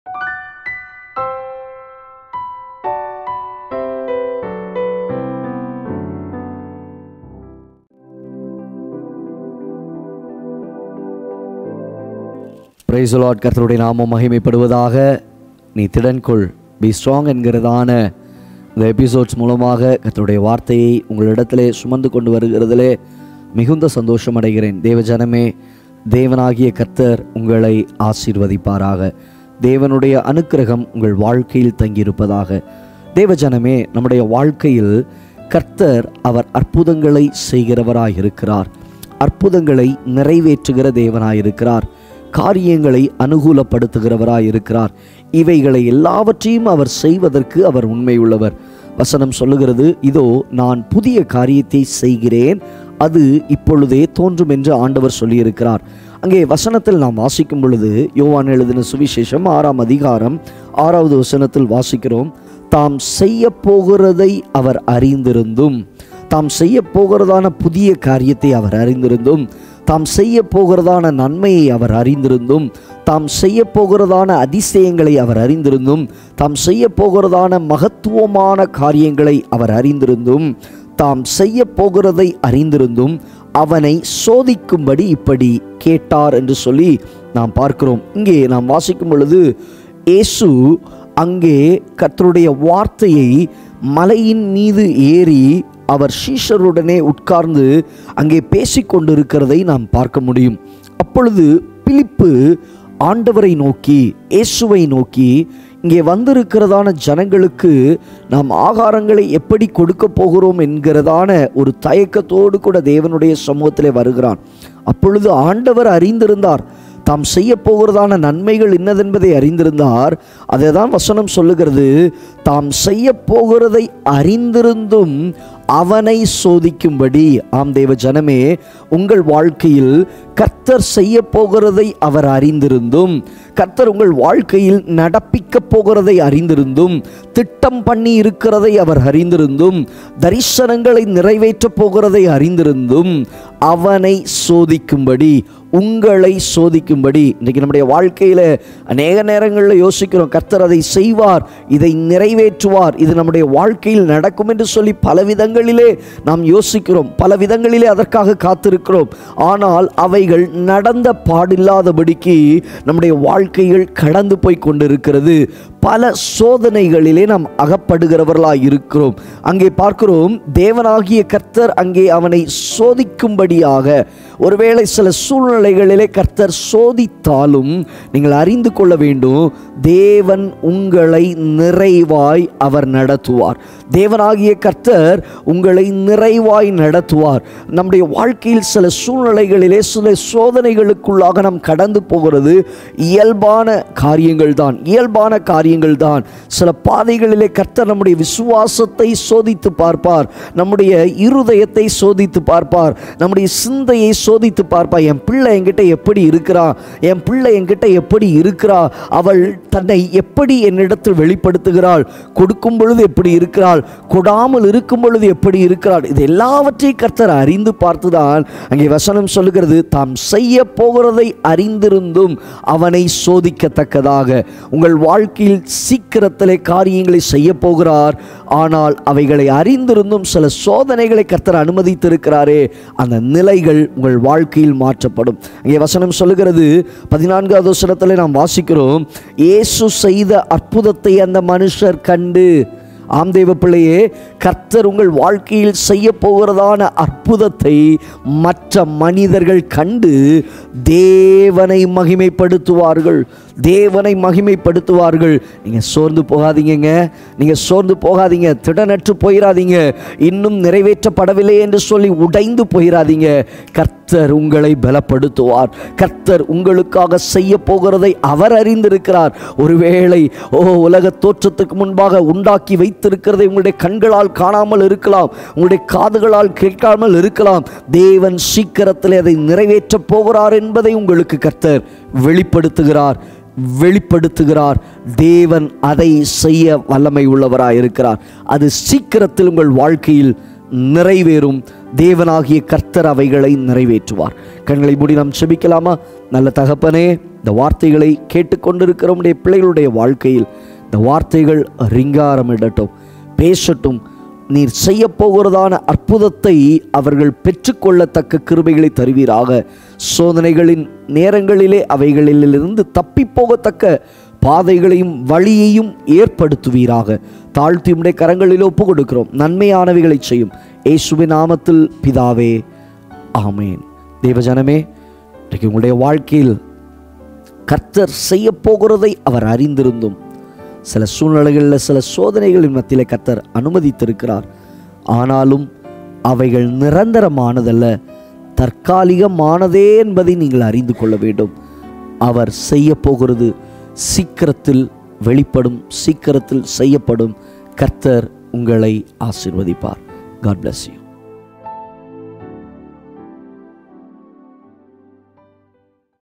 price Lord கர்த்தருடைய நாமம் மகிமைப்படுவதாக நீ திடன்கொள் பி ஸ்ட்ராங் என்கிறதான இந்த எபிசோட்ஸ் மூலமாக கர்த்தருடைய வார்த்தையை உங்களிடத்திலே சுமந்து கொண்டு வருகிறதிலே மிகுந்த சந்தோஷம் அடைகிறேன் தேவஜனமே தேவனாகிய கர்த்தர் உங்களை ஆசீர்வதிப்பாராக தேவனுடைய அனுக்கிரகம் உங்கள் வாழ்க்கையில் தங்கியிருப்பதாக தேவஜனமே நம்முடைய வாழ்க்கையில் கர்த்தர் அவர் அற்புதங்களை செய்கிறவராய் இருக்கிறார் அற்புதங்களை நிறைவேற்றுகிற தேவனாயிருக்கிறார் காரியங்களை அனுகூலப்படுத்துகிறவராய் இருக்கிறார் இவைகளை எல்லாவற்றையும் அவர் செய்வதற்கு அவர் உண்மையுள்ளவர் வசனம் சொல்லுகிறது இதோ நான் புதிய காரியத்தை செய்கிறேன் அது இப்பொழுதே தோன்றும் என்று ஆண்டவர் சொல்லியிருக்கிறார் அங்கே வசனத்தில் நாம் வாசிக்கும் பொழுது யோவான் எழுதின சுவிசேஷம் ஆறாம் அதிகாரம் ஆறாவது வசனத்தில் வாசிக்கிறோம் தாம் செய்ய போகிறதை அவர் அறிந்திருந்தும் தாம் செய்ய போகிறதான புதிய காரியத்தை அவர் அறிந்திருந்தும் தாம் செய்ய போகிறதான நன்மையை அவர் அறிந்திருந்தும் தாம் செய்ய போகிறதான அதிசயங்களை அவர் அறிந்திருந்தும் தாம் செய்ய போகிறதான மகத்துவமான காரியங்களை அவர் அறிந்திருந்தும் தாம் செய்ய போகிறதை அறிந்திருந்தும் அவனை சோதிக்கும்படி இப்படி கேட்டார் என்று சொல்லி நாம் பார்க்கிறோம் இங்கே நாம் வாசிக்கும் பொழுது இயேசு அங்கே கர்த்தருடைய வார்த்தையை மலையின் மீது ஏறி அவர் சீஷருடனே உட்கார்ந்து அங்கே பேசிக்கொண்டிருக்கிறதை நாம் பார்க்க முடியும் அப்பொழுது பிலிப்பு ஆண்டவரை நோக்கி இயேசுவை நோக்கி இங்கே வந்திருக்கிறதான ஜனங்களுக்கு நாம் ஆகாரங்களை எப்படி கொடுக்க போகிறோம் என்கிறதான ஒரு தயக்கத்தோடு கூட தேவனுடைய சமூகத்திலே வருகிறான் அப்பொழுது ஆண்டவர் அறிந்திருந்தார் தாம் செய்ய போகிறதான நன்மைகள் இன்னதென்பதை அறிந்திருந்தார் அதை தான் வசனம் சொல்லுகிறது தாம் செய்ய போகிறதை அறிந்திருந்தும் அவனை சோதிக்கும்படி ஆம் தேவ ஜனமே உங்கள் வாழ்க்கையில் கர்த்தர் செய்ய போகிறதை அவர் அறிந்திருந்தும் கர்த்தர் உங்கள் வாழ்க்கையில் நடப்பிக்க போகிறதை அறிந்திருந்தும் திட்டம் பண்ணி இருக்கிறதை அவர் அறிந்திருந்தும் தரிசனங்களை நிறைவேற்றப் போகிறதை அறிந்திருந்தும் அவனை சோதிக்கும்படி உங்களை சோதிக்கும்படி இன்றைக்கு நம்முடைய வாழ்க்கையில் அநேக நேரங்களில் யோசிக்கிறோம் கர்த்தர் அதை செய்வார் இதை நிறைவேற்றுவார் இது நம்முடைய வாழ்க்கையில் நடக்கும் என்று சொல்லி பல விதங்களிலே நாம் யோசிக்கிறோம் பல விதங்களிலே அதற்காக காத்திருக்கிறோம் ஆனால் அவைகள் நடந்த பாடில்லாதபடிக்கு நம்முடைய வாழ்க்கைகள் கடந்து போய் கொண்டிருக்கிறது பல சோதனைகளிலே நாம் அகப்படுகிறவர்களாய் இருக்கிறோம் அங்கே பார்க்கிறோம் தேவனாகிய கர்த்தர் அங்கே அவனை சோதிக்கும்படியாக ஒருவேளை சில சூழ்நிலைகளிலே கர்த்தர் சோதித்தாலும் நீங்கள் அறிந்து கொள்ள வேண்டும் தேவன் உங்களை நிறைவாய் அவர் நடத்துவார் தேவனாகிய கர்த்தர் உங்களை நிறைவாய் நடத்துவார் நம்முடைய வாழ்க்கையில் சில சூழ்நிலைகளிலே சில சோதனைகளுக்குள்ளாக நாம் கடந்து போகிறது இயல்பான காரியங்கள் தான் இயல்பான காரியங்கள் தான் சில பாதைகளிலே கர்த்தர் நம்முடைய விசுவாசத்தை சோதித்து பார்ப்பார் நம்முடைய இருதயத்தை சோதித்து பார்ப்பார் நம்முடைய சிந்தையை சோதித்து பார்ப்பார் என் பிள்ளை என்கிட்ட எப்படி இருக்கிறா என் பிள்ளை என்கிட்ட எப்படி இருக்கிறா அவள் தன்னை எப்படி என்னிடத்தில் வெளிப்படுத்துகிறாள் கொடுக்கும் பொழுது எப்படி இருக்கிறாள் கொடாமல் இருக்கும் பொழுது எப்படி இருக்கிறாள் இது எல்லாவற்றையும் கர்த்தர் அறிந்து பார்த்துதான் அங்கே வசனம் சொல்லுகிறது தாம் செய்ய போகிறதை அறிந்திருந்தும் அவனை சோதிக்கத்தக்கதாக உங்கள் வாழ்க்கையில் சீக்கிரத்திலே காரியங்களை செய்ய போகிறார் ஆனால் அவைகளை அறிந்திருந்தும் சில சோதனைகளை கர்த்தர் அனுமதித்திருக்கிறாரே அந்த நிலைகள் உங்கள் வாழ்க்கையில் மாற்றப்படும் இங்கே வசனம் சொல்லுகிறது பதினான்காவது வசனத்தில் நாம் வாசிக்கிறோம் இயேசு செய்த அற்புதத்தை அந்த மனுஷர் கண்டு ஆம் தேவ பிள்ளையே கர்த்தர் உங்கள் வாழ்க்கையில் செய்ய போகிறதான அற்புதத்தை மற்ற மனிதர்கள் கண்டு தேவனை மகிமைப்படுத்துவார்கள் தேவனை மகிமைப்படுத்துவார்கள் நீங்கள் சோர்ந்து போகாதீங்கங்க நீங்கள் சோர்ந்து போகாதீங்க திடனற்று போயிடாதீங்க இன்னும் நிறைவேற்றப்படவில்லை என்று சொல்லி உடைந்து போயிடாதீங்க கர்த்தர் உங்களை பலப்படுத்துவார் கர்த்தர் உங்களுக்காக செய்ய போகிறதை அவர் அறிந்திருக்கிறார் ஒருவேளை ஓ உலக தோற்றத்துக்கு முன்பாக உண்டாக்கி வைத்திருக்கிறதை உங்களுடைய கண்களால் காணாமல் இருக்கலாம் உங்களுடைய காதுகளால் கேட்காமல் இருக்கலாம் தேவன் சீக்கிரத்தில் அதை நிறைவேற்றப் போகிறார் என்பதை உங்களுக்கு கர்த்தர் வெளிப்படுத்துகிறார் வெளிப்படுத்துகிறார் தேவன் அதை செய்ய வல்லமை உள்ளவராய் இருக்கிறார் அது சீக்கிரத்தில் உங்கள் வாழ்க்கையில் நிறைவேறும் தேவனாகிய கர்த்தர் அவைகளை நிறைவேற்றுவார் கண்களை மூடி நாம் செபிக்கலாமா நல்ல தகப்பனே இந்த வார்த்தைகளை கேட்டுக்கொண்டிருக்கிற உடைய பிள்ளைகளுடைய வாழ்க்கையில் இந்த வார்த்தைகள் ரிங்காரமிடட்டும் பேசட்டும் நீர் செய்ய போகிறதான அற்புதத்தை அவர்கள் பெற்றுக்கொள்ளத்தக்க கிருபைகளை தருவீராக சோதனைகளின் நேரங்களிலே அவைகளிலிருந்து தப்பி போகத்தக்க பாதைகளையும் வழியையும் ஏற்படுத்துவீராக தாழ்த்தி உடைய கரங்களில் ஒப்பு கொடுக்கிறோம் நன்மையானவைகளை செய்யும் இயேசுவின் நாமத்தில் பிதாவே ஆமேன் தேவஜனமே இன்றைக்கு உங்களுடைய வாழ்க்கையில் கர்த்தர் செய்ய போகிறதை அவர் அறிந்திருந்தும் சில சூழ்நிலைகளில் சில சோதனைகளின் மத்தியிலே கர்த்தர் அனுமதித்திருக்கிறார் ஆனாலும் அவைகள் நிரந்தரமானதல்ல தற்காலிகமானதே என்பதை நீங்கள் அறிந்து கொள்ள வேண்டும் அவர் செய்ய போகிறது சீக்கிரத்தில் வெளிப்படும் சீக்கிரத்தில் செய்யப்படும் கர்த்தர் உங்களை ஆசிர்வதிப்பார் காட் bless you